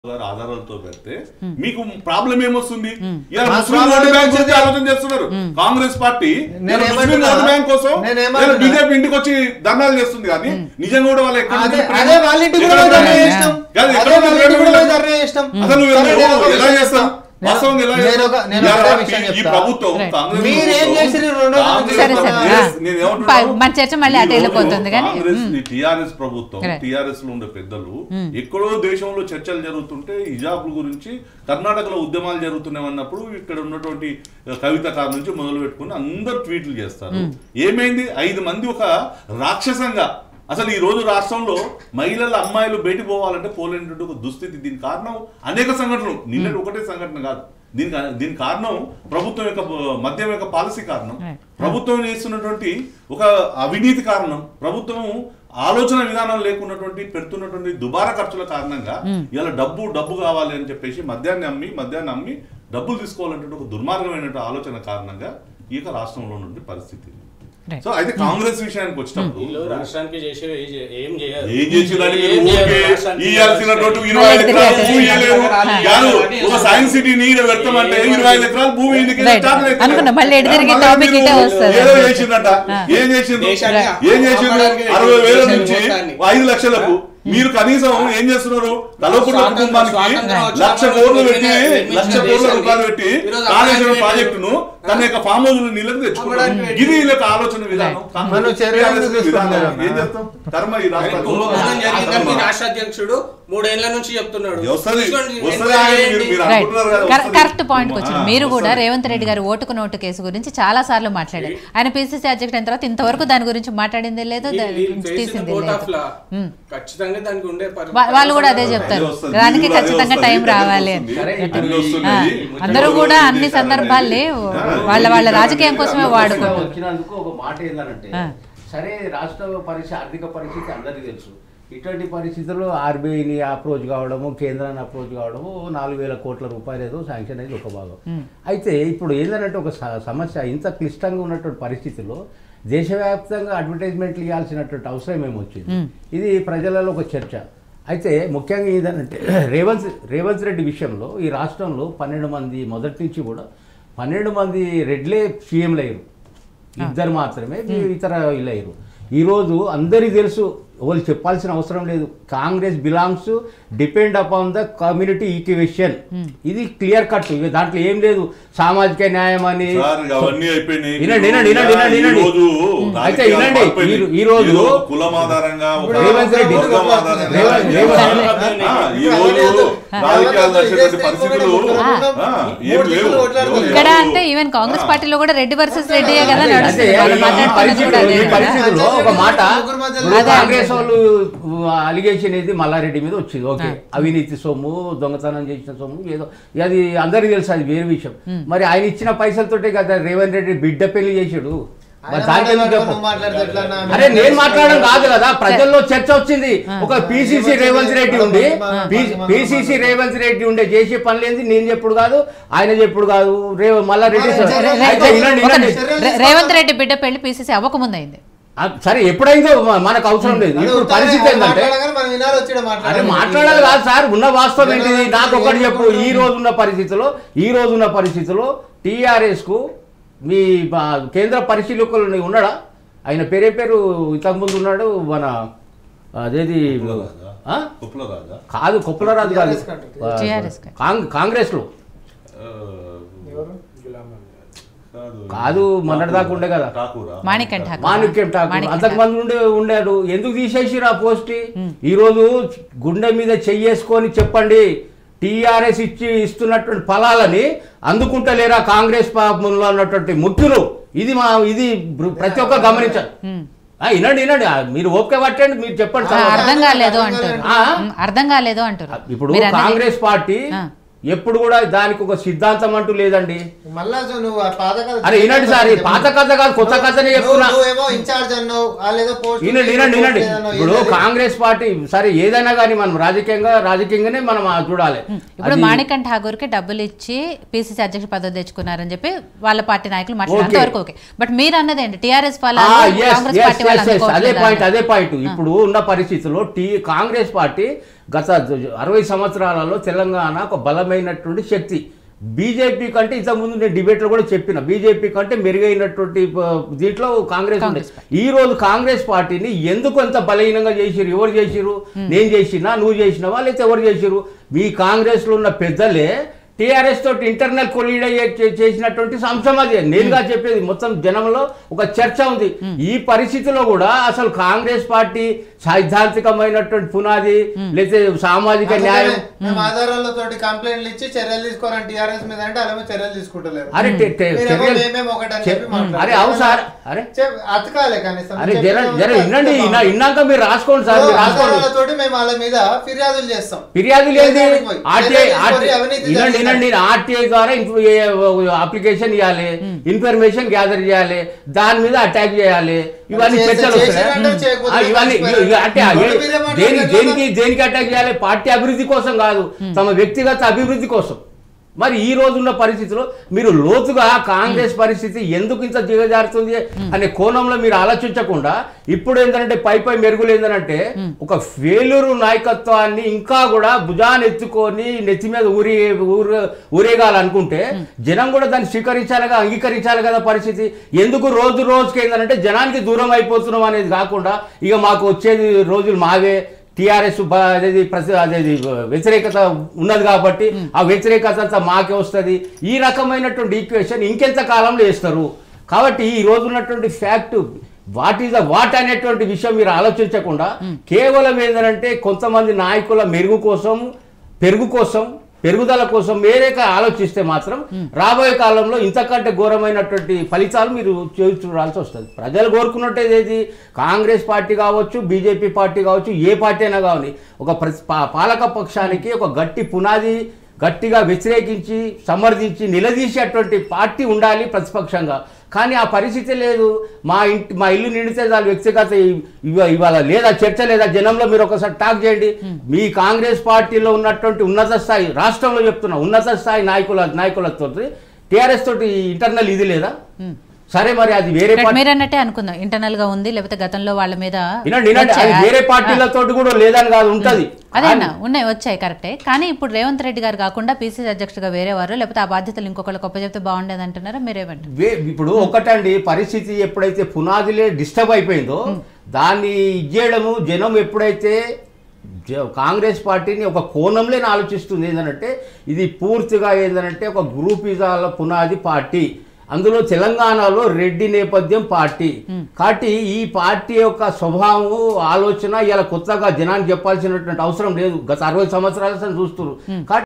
గారు ఆధారాలతో పెడితే మీకు ప్రాబ్లం ఏమొస్తుంది ఇలా మా ముస్లిం ప్రాబ్లం ఓటు బ్యాంక్ గురించి ఏమొస్తుంది? ఆలోచన చేస్తున్నారు కాంగ్రెస్ పార్టీ నేను ఇలా ముస్లిం ఏమంటున్నా? ఓటు బ్యాంక్ కోసం నేను ఏమంటున్నా? బీజేపీ ఇంటికి వచ్చి ధర్నాలు చేస్తుంది కానీ నిజంగా కూడా వాళ్ళు ఎక్కడ అదే నుంచి అదే వాళ్ళ ఇంటికి కూడా ఎక్కడ ధర్నా నుంచి- చేసినాం కాదు, ఎక్కడ అదే వాళ్ళ నుంచి ఇంటికి కూడా ఎక్కడ ధర్నా చేసినాం అసలు నువ్వు సరే, నేను ఒక ఎలా విషయం చేస్తావు చెప్తా. వాస్తవంగా ఎలా నేను ఒక- నేను చేస్తావు? ఒకటే ఇలా విషయం ఈ చెప్తా. ప్రభుత్వం Right. కాంగ్రెస్ మీరేం ప్రభుత్వం, చేసిర్రు రెండు రోజుల నుంచి? కాంగ్రెస్ సరే, సరే. yes, ఆ. నేను ఏమంటున్నాను? మన చర్చ మళ్ళీ అటు ఈ రోజు వెళ్ళిపోతుంది కానీ, కాంగ్రెస్ మ్. ఈ టిఆర్ఎస్ ప్రభుత్వం Right. టిఆర్ఎస్ లో ఉండే పెద్దలు ఎక్కడో దేశంలో చర్చలు జరుగుతుంటే హిజాబుల గురించి కర్ణాటకలో ఉద్యమాలు జరుగుతున్నాయన్నప్పుడు ఇక్కడ ఉన్నటువంటి కవితకారు నుంచి మొదలు పెట్టుకుని అందరు ట్వీట్లు చేస్తారు ఏమైంది ఐదు మంది ఒక రాక్షసంగా అసలు ఈ రోజు రాష్ట్రంలో మహిళల అమ్మాయిలు బయటికి పోవాలంటే పోలేనటువంటి ఒక దుస్థితి దీనికి కారణం అనేక సంఘటనలు నిన్నటి ఒకటే సంఘటన కాదు దీనికి దీని కారణం ప్రభుత్వం యొక్క మద్యం యొక్క పాలసీ కారణం Right. ప్రభుత్వం చేస్తున్నటువంటి ఒక అవినీతి కారణం ప్రభుత్వం ఆలోచన విధానం లేకున్నటువంటి పెడుతున్నటువంటి దుబారా ఖర్చుల కారణంగా ఇలా డబ్బు డబ్బు కావాలి అని చెప్పేసి మద్యాన్ని అమ్మి మద్యాన్ని అమ్మి డబ్బులు తీసుకోవాలంటే ఒక దుర్మార్గమైనటువంటి ఆలోచన కారణంగా ఈ యొక్క రాష్ట్రంలో ఉన్నటువంటి పరిస్థితి Right. సో అయితే కాంగ్రెస్ విషయానికి వచ్చినప్పుడు వీళ్ళు రాష్ట్రానికి చేసేవి ఏ చే- ఏం చేయరు ఏం చేసిందని ఏం మీరు చేయరు ఊరికే రాష్ట్రానికి ఇయ్యాల్సినటువంటి రాష్ట్రానికి. ఇరవై ఐదు మళ్ళీ ఎకరాలు తిరిగి భూమి ఇయ్యలేరు కాదు ఒక సైన్స్ సిటీని ఈడ పెడతామంటే ఇరవై ఐదు ఎకరాలు భూమి ఈయనకి Right. స్టార్ట్ అవుతుంది. అనుకున్నా, మళ్ళీ ఎటు తిరిగి మళ్ళీ topic మీరు ఇటే వస్తుంది. ఏదో చేసిందట ఏం చేసిండు దేశాన్ని ఏం చేసిండు కాపాడడానికి అరవై వేల దేశాన్ని నుంచి మొత్తాన్ని. ఐదు లక్షలకు మీరు కనీసం ఏం చేస్తున్నారు తలపుడు స్వాతంత్రం- కుటుంబానికి స్వాతంత్రం వచ్చిన లక్ష తర్వాత కోట్లు పెట్టి నిర్మించిన లక్ష కోట్ల దేశానికి రూపాయలు పెట్టి ఈరోజు కాళేశ్వరం అమ్మడానికి ప్రాజెక్టును తన యొక్క ఫామ్ హౌస్ నీళ్ళకి తెచ్చుకున్నాడు అమ్మడానికి ఇది వీళ్ళ ఆలోచన విధానం మనం చర్యలు కాంగ్రెస్ విధానం. తీసుకుంటున్నాం. ఏం చేస్తాం కర్మ ఈ రాష్ట్రానికి. కుంభకోణం జరిగిందని మీ ఆ రాష్ట్ర అధ్యక్షుడు మూడేళ్ల నుంచి చెప్తున్నాడు వస్తది. చూసుకోండి, వస్తది ఎంక్వైరీ ఆయన చేయండి. మీరు- మీరు రైట్ అనుకుంటున్నారు కదా, కర- వస్తది. కరెక్ట్ పాయింట్ వచ్చింది ఆ, మీరు కూడా వస్తది. రేవంత్ రెడ్డి గారు ఓటుకు నోటు కేసు గురించి చాలా సార్లు మాట్లాడారు ఆయన పిసిసి అధ్యక్షుడు అయిన తర్వాత ఇంతవరకు దాని గురించి మాట్లాడిందే లేదు ఈ- దాని ఈ గురించి చేసిన తీసిందే vote of లేదు law. మ్మ్. ఖచ్చితంగా దానికి ఉండే పరి- వా- వాళ్ళు కూడా అదే పరిస్థితులు చెప్తారు. అదే వస్తది. దానికి ఇది కూడా అదే ఖచ్చితంగా వస్తది. టైం అదే రావాలి వస్తుంది. అని. అన్ని ఆ, వస్తున్నాయి. అందరూ ఎవరు కూడా ఏం అన్ని చేశారనేది. సందర్భాలు లేవు ఆ, వాళ్ళ ఏం వాళ్ళ చేశారనేది రాజకీయం కోసమే అందరూ వాడుకుంటారు వచ్చినందుకు ఒక మాట ఏంటంటే ఆ. సరే రాష్ట్ర పరిస్థితి ఆర్థిక పరిస్థితి అందరికీ తెలుసు ఇటువంటి పరిస్థితుల్లో ఆర్బీఐని అప్రోచ్ కావడము కేంద్రాన్ని అప్రోచ్ కావడము నాలుగు వేల కోట్ల రూపాయలు ఏదో శాంక్షన్ అనేది ఒక భాగం అయితే ఇప్పుడు ఏంటంటే ఒక స- సమస్య ఇంత క్లిష్టంగా ఉన్నటువంటి పరిస్థితుల్లో దేశవ్యాప్తంగా అడ్వర్టైజ్మెంట్లు ఇవ్వాల్సినటువంటి అవసరం ఏమొచ్చింది ఇది ప్రజలలో ఒక చర్చ అయితే ముఖ్యంగా ఏంటంటే రేవంత్ రేవంత్ రెడ్డి విషయంలో ఈ రాష్ట్రంలో పన్నెండు మంది మొదటి నుంచి కూడా పన్నెండు మంది రెడ్లే సీఎంలు అయ్యారు ఇద్దరు మాత్రమే ఇతర వీళ్ళు అయ్యారు ఈరోజు అందరికీ తెలుసు వాళ్ళు చెప్పాల్సిన అవసరం లేదు Congress belongs depend upon the community equation ఇది క్లియర్ కట్ ఇక దాంట్లో ఏం లేదు సామాజిక న్యాయం అని సార్, ఇక అవన్నీ అయిపోయినాయి. వినండి, వినండి, వినండి, వినండి, ఈ వినండి. రోజు అయితే రాజకీయాలు వినండి, మారిపోయినాయి. ఈ- ఈ రోజు- ఏదో కులం ఆధారంగా ఒక రేవంత్ రెడ్డి- వర్గం ఆధారంగా రేవంత్- ఏం రేవంత్ కాదు. ఆ, ఈ రోజు రాజకీయాలు నడిచేటువంటి పరిస్థితులు ఆ, ఏం లేవు. ఇక్కడ అంటే ఈవెన్ కాంగ్రెస్ పార్టీలో కూడా రెడ్డి వర్సెస్ రెడ్డియే కదా అదే, నడుస్తుంది అదే, వాళ్ళు ఈ మాట్లాడుతున్నది కూడా పరిస్థితుల్లో- అదే ఈ కదా. పరిస్థితుల్లో ఒక మాట ముగ్గురు మధ్యలో ఇప్పుడు అదే కాంగ్రెస్ అంటే. వాళ్ళు అలిగేషన్ ఇది మల్లారెడ్డి మీద వచ్చింది ఓకే అవినీతి సొమ్ము దొంగతనం చేసిన సొమ్ము ఏదో అది అందరికీ తెలుసు అది వేరే విషయం మరి ఆయన ఇచ్చిన పైసలతోటే కదా రేవంత్ రెడ్డి బిడ్డ పెళ్లి చేసాడు మరి దానికి ఎందుకు చెప్పు? మాట్లాడితే ఎట్లా అన్న? అరే నేను మాట్లాడడం కాదు కదా ప్రజల్లో చర్చ వచ్చింది ఒక పిసిసి రేవంత్ రెడ్డి ఉండి పిసిసి రేవంత్ రెడ్డి ఉండే చేసే పనులు ఏంది నేను చెప్పుడు కాదు ఆయన చెప్పుడు కాదు రేవ మల్లారెడ్డి సార్. రే- రే- అయితే వినండి, ఒక వినండి. నిమిషం. రే- రేవంత్ రెడ్డి బిడ్డ పెళ్లి పీసీసీ అవ్వకముందు అయింది ఆ, సరే ఎప్పుడైందో మ- మనకు అవసరం లేదు అదే ఇప్పుడు ఉత్తరే పరిస్థితి ఏంటంటే మాట్లాడగానే మనం వినాలి వచ్చి ఈడ అరే మాట్లాడాలి. మాట్లాడాలి కాదు సార్ ఉన్న వాస్తవం ఏంటిది జనాలు నాకు ఒకటి ఏం చెప్పు ఈ రోజు ఉన్న పరిస్థితిలో ఈ రోజు ఉన్న పరిస్థితిలో టీఆర్ఎస్ కు మీ మా కేంద్ర పరిశీలకులు ఉన్నాడా ఆయన పేరే పేరు ఇంతకుముందు ఉన్నాడు మన అదేది కుప్పలరాజా? ఆ? కుప్పలరాజా? కాదు కొప్పులరాజు కాదు TRS కంటే. TRS కంటే. కాంగ్- కాంగ్రెస్ లో ఆ, ఎవరు? కాదు. కాదు మొన్నటిదాకా ఉండే కదా ఠాకూరా? మాణిక్యం ఠాకూర్. మాణిక్యం ఠాకూర్ మాణిక్యం అంతకు మంది ఉండే ఉండాడు ఎందుకు తీసేసిరు ఆ పోస్ట్ ఈ రోజు గుండె మీద చెయ్యేసుకొని చెప్పండి టీఆర్ఎస్ ఇచ్చి ఇస్తున్నటువంటి ఫలాలని అందుకుంటలేరా కాంగ్రెస్ పాపంలో ఉన్నటువంటి ముఖ్యులు ఇది మా ఇది బ్రు- ప్రతి ఒక్కరు గమనించాలి ఉమ్. ఆ, వినండి వినండి ఆ, మీరు ఓపిక పట్టండి మీరు చెప్పండి ఆ, తర్వాత. అర్థం కాలేదు అంటారు ఆ? ఉమ్, అర్థం కాలేదు అంటారు ఇప్పుడు మీరు అన్నది- కాంగ్రెస్ పార్టీ ఆ. ఎప్పుడు కూడా దానికి ఒక సిద్ధాంతం అంటూ లేదండి మళ్ళా చూ- నువ్వు ఆ పాత కథ అరే వినండి సార్ ఈ పాత కథ కాదు కొత్త కథనే నువ్వు- చెప్తున్నా నువ్వేమో ఇన్ఛార్జ్ అన్నావు వాళ్ళేదో పోస్ట్ వినండి వినండి వినండి లేదన్నావు. ఇప్పుడు ఏంటది? కాంగ్రెస్ పార్టీ సరే ఏదైనా కానీ మనం రాజకీయంగా రాజకీయంగానే మనం ఆ చూడాలి ఇప్పుడు అది- మాణికం ఠాగూర్ కి డబ్బులు ఇచ్చి పిసిసి అధ్యక్ష పదవి తెచ్చుకున్నారని చెప్పి వాళ్ళ పార్టీ నాయకులు మాట్లాడారు Okay. అంతవరకు ఓకే బట్ మీరు అన్నది ఏంటి టిఆర్ఎస్ ఆ, ఫలాలు yes, కాంగ్రెస్ yes, పార్టీ వాళ్ళు yes, yes. అదే అందుకోవట్లేదా పాయింట్ అని. అదే పాయింట్ ఇప్పుడు ఉన్న పరిస్థితుల్లో టీ కాంగ్రెస్ పార్టీ గత అరవై సంవత్సరాలలో తెలంగాణ ఒక బలమైనటువంటి శక్తి బీజేపీ కంటే ఇంతకుముందు నేను డిబేట్లో కూడా చెప్పిన బీజేపీ కంటే మెరుగైనటువంటి ఆ, దీంట్లో కాంగ్రెస్ ఉంది ఈ రోజు కాంగ్రెస్ పార్టీని ఎందుకు ఎంత బలహీనంగా చేసిరు ఎవరు చేసిరు నేను చేసినా నువ్వు చేసినావా లేకపోతే ఎవరు చేసిరు మీ కాంగ్రెస్లో ఉన్న పెద్దలే టీఆర్ఎస్ తోటి ఇంటర్నల్ కొలీడ్ అయ్యే చే- చేసినటువంటి అంశం అది నేనుగా చెప్పేది మొత్తం జనంలో ఒక చర్చ ఉంది ఈ పరిస్థితిలో కూడా అసలు కాంగ్రెస్ పార్టీ సైద్ధాంతికమైనటువంటి పునాది లేకపోతే సామాజిక న్యాయం మేము ఆధారాలతో కంప్లైంట్లు ఇచ్చి చర్యలు తీసుకోరని టీఆర్ఎస్ మీద అంటే అలాగే చర్యలు తీసుకుంటలేరు అరే టె- టె- మీరేమో చర్యలు- మేమేమో ఒకటి అని చె- చెప్పి మాట్లాడారు. అరే అవును సార్ అరే చెప్- అతకాలే కనీసం అరే చెప్పిన జర జర వాళ్ళు వినండి అతకాలి. ఇన్నా- ఇన్నాక మీరు రాసుకోండి సార్ మీరు రాసుకోండి ఆధారాలతోటి మేము వాళ్ళ మీద ఫిర్యాదులు చేస్తాం ఫిర్యాదు లేదు కేంద్రానికి పోయి. ఆర్టీఐ చర్యలు తీసుకొని అవినీతి వినండి జరిగిందని. వినండి ఆర్టీఐ ద్వారా అప్లికేషన్ ఇవ్వాలి ఇన్ఫర్మేషన్ గ్యాదర్ చేయాలి దాని మీద అటాక్ చేయాలి ఇవన్నీ చేసే- చర్చలు వస్తాయి చేసినట్టు చేయకపోతే ఆ, ఇవన్నీ మర్చిపోయారు. ఇవి- అంటే ఆ, ఏ- ఇప్పుడు మీరే మాట్లాడారు దేనికి కదా. దేనికి దేనికి అటాక్ చేయాలి పార్టీ అభివృద్ధి కోసం కాదు తమ వ్యక్తిగత అభివృద్ధి కోసం మరి ఈ రోజున్న పరిస్థితిలో మీరు లోతుగా కాంగ్రెస్ పరిస్థితి ఎందుకు ఇంత దిగజారుతుంది అనే కోణంలో మీరు ఆలోచించకుండా ఇప్పుడు ఏంటంటే పై పై మెరుగులు ఏంటంటే ఒక ఫెయిలూరు నాయకత్వాన్ని ఇంకా కూడా భుజాన్ని ఎత్తుకొని నెత్తి మీద ఊరి ఊరు ఊరేగాలనుకుంటే జనం కూడా దాన్ని స్వీకరించాలిగా అంగీకరించాలి కదా పరిస్థితి ఎందుకు రోజు రోజుకి ఏంటంటే జనానికి దూరం అయిపోతున్నాం అనేది కాకుండా ఇక మాకు వచ్చేది రోజులు మావే టీఆర్ఎస్ అదేది ప్రతి అదేది వ్యతిరేకత ఉన్నది కాబట్టి ఆ వ్యతిరేకత అంతా మాకే వస్తుంది ఈ రకమైనటువంటి ఈక్వేషన్ ఇంకెంత కాలంలో వేస్తారు కాబట్టి ఈ రోజు ఉన్నటువంటి fact what is the what అనేటువంటి విషయం మీరు ఆలోచించకుండా కేవలం ఏంటంటే కొంతమంది నాయకుల మెరుగు కోసం పెరుగు కోసం పెరుగుదల కోసం వేరేక ఆలోచిస్తే మాత్రం రాబోయే కాలంలో ఇంతకంటే ఘోరమైనటువంటి ఫలితాలు మీరు చూ- చూడాల్సి వస్తుంది ప్రజలు కోరుకున్నట్టు ఏది కాంగ్రెస్ పార్టీ కావచ్చు బీజేపీ పార్టీ కావచ్చు ఏ పార్టీ అయినా కావాలి ఒక ప్ర- పా- పాలక పక్షానికి ఒక గట్టి పునాది గట్టిగా వ్యతిరేకించి సమర్థించి నిలదీసేటువంటి పార్టీ ఉండాలి ప్రతిపక్షంగా కానీ ఆ పరిస్థితి లేదు మా ఇంటి మా ఇల్లు నిండితే చాలు వ్యక్తిగత ఇ- ఇవ- ఇవాళ లేదా చర్చ లేదా జనంలో మీరు ఒకసారి టాక్ చేయండి మీ కాంగ్రెస్ పార్టీలో ఉన్నటువంటి ఉన్నత స్థాయి రాష్ట్రంలో చెప్తున్నా ఉన్నత స్థాయి నాయకుల నాయకులతో టీఆర్ఎస్ తోటి ఇంటర్నల్ ఇది లేదా సరే మరి అది వేరే రైట్, పార్టీ మీరు అన్నట్టే అనుకుందాం ఇంటర్నల్ గా ఉంది లేకపోతే గతంలో వాళ్ళ మీద వినండి వినండి అది వచ్చాయి. వేరే పార్టీలతో కూడా లేదని కాదు ఉంటది అదే అన్న ఉన్నాయి వచ్చాయి కరెక్టే కానీ ఇప్పుడు రేవంత్ రెడ్డి గారు కాకుండా పీసీసీ అధ్యక్షుడిగా వేరే వారు లేకపోతే ఆ బాధ్యతలు ఇంకొకరికి చెప్తే బాగుండేది అంటున్నారా మీరేమంటారు వే- ఇప్పుడు ఒకటండి పరిస్థితి ఎప్పుడైతే పునాదిలే డిస్టర్బ్ అయిపోయిందో దాన్ని ఇచ్చేయడము జనం ఎప్పుడైతే జ- కాంగ్రెస్ పార్టీని ఒక కోణంలో ఆలోచిస్తుంది ఏంటంటే ఇది పూర్తిగా ఏంటంటే ఒక గ్రూపిజాల పునాది పార్టీ అందులో తెలంగాణలో రెడ్డి నేపథ్యం పార్టీ కాబట్టి ఈ పార్టీ యొక్క స్వభావం ఆలోచన ఇలా కొత్తగా జనానికి చెప్పాల్సినటువంటి అవసరం లేదు గత అరవై సంవత్సరాల నుంచి చూస్తున్నారు కాబట్టి